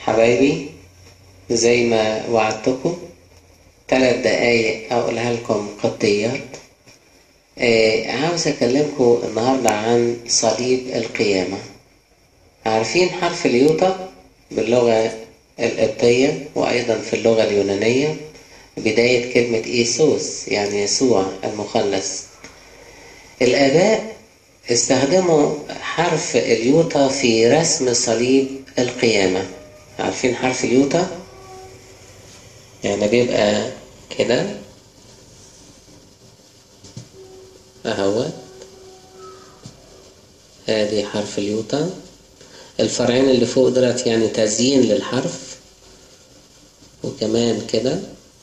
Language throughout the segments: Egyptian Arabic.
حبايبي زي ما وعدتكم ثلاث دقايق أقولها لكم قطيات آه عاوز أكلمكم النهاردة عن صليب القيامة عارفين حرف اليوتا باللغة القبطية وأيضا في اللغة اليونانية بداية كلمة إيسوس يعني يسوع المخلص الآباء استخدموا حرف اليوتا في رسم صليب القيامة عارفين حرف اليوتا يعني بيبقى كده اهوت ادي حرف اليوتا الفرعين اللي فوق دولت يعني تزيين للحرف وكمان كده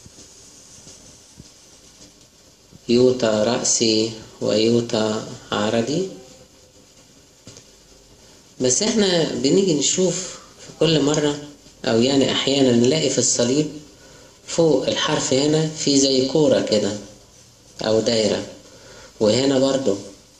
يوتا رأسي ويوتا عرضي بس احنا بنيجي نشوف في كل مرة او يعني احيانا نلاقي في الصليب فوق الحرف هنا في زي كورة كده او دايرة وهنا برضو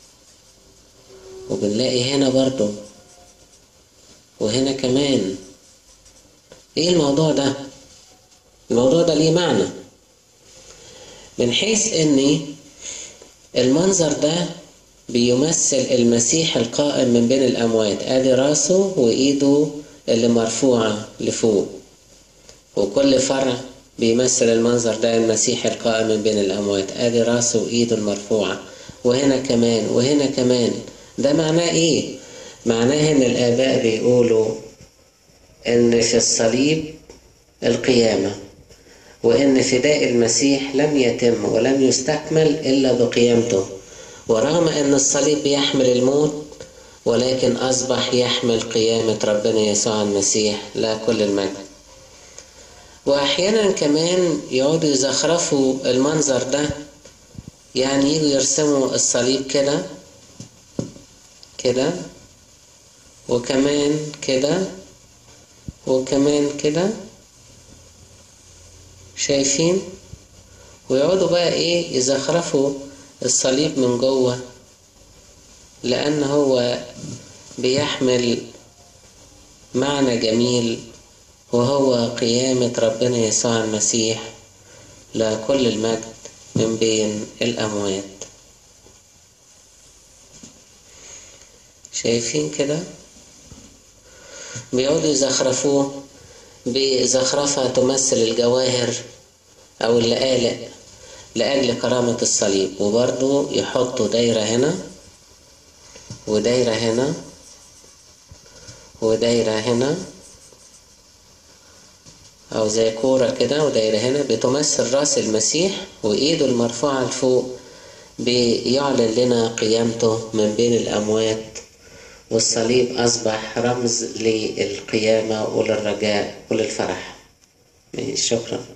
وبنلاقي هنا برضو وهنا كمان ايه الموضوع ده الموضوع ده ليه معنى من حيث ان المنظر ده بيمثل المسيح القائم من بين الأموات ادي راسه وإيده اللي مرفوعة لفوق وكل فرع بيمثل المنظر ده المسيح القائم من بين الأموات ادي راسه وإيده المرفوعة وهنا كمان وهنا كمان ده معناه ايه معناه ان الآباء بيقولوا ان في الصليب القيامة وإن فداء المسيح لم يتم ولم يستكمل إلا بقيامته ورغم أن الصليب بيحمل الموت ولكن أصبح يحمل قيامة ربنا يسوع المسيح لا كل المجد وأحيانا كمان يقعدوا يزخرفوا المنظر ده يعني يجوا يرسموا الصليب كده كده وكمان كده وكمان كده شايفين ويقعدوا بقى ايه يزخرفوا الصليب من جوه لان هو بيحمل معنى جميل وهو قيامة ربنا يسوع المسيح لكل المجد من بين الأموات شايفين كده بيقعدوا يزخرفوه بزخرفة تمثل الجواهر أو اللآلئ لأجل كرامة الصليب وبرضو يحطوا دايرة هنا ودايرة هنا ودايرة هنا أو زي كورة كده ودايرة هنا بتمثل رأس المسيح وإيده المرفوعة لفوق بيعلن لنا قيامته من بين الأموات والصليب أصبح رمز للقيامة وللرجاء وللفرح شكرا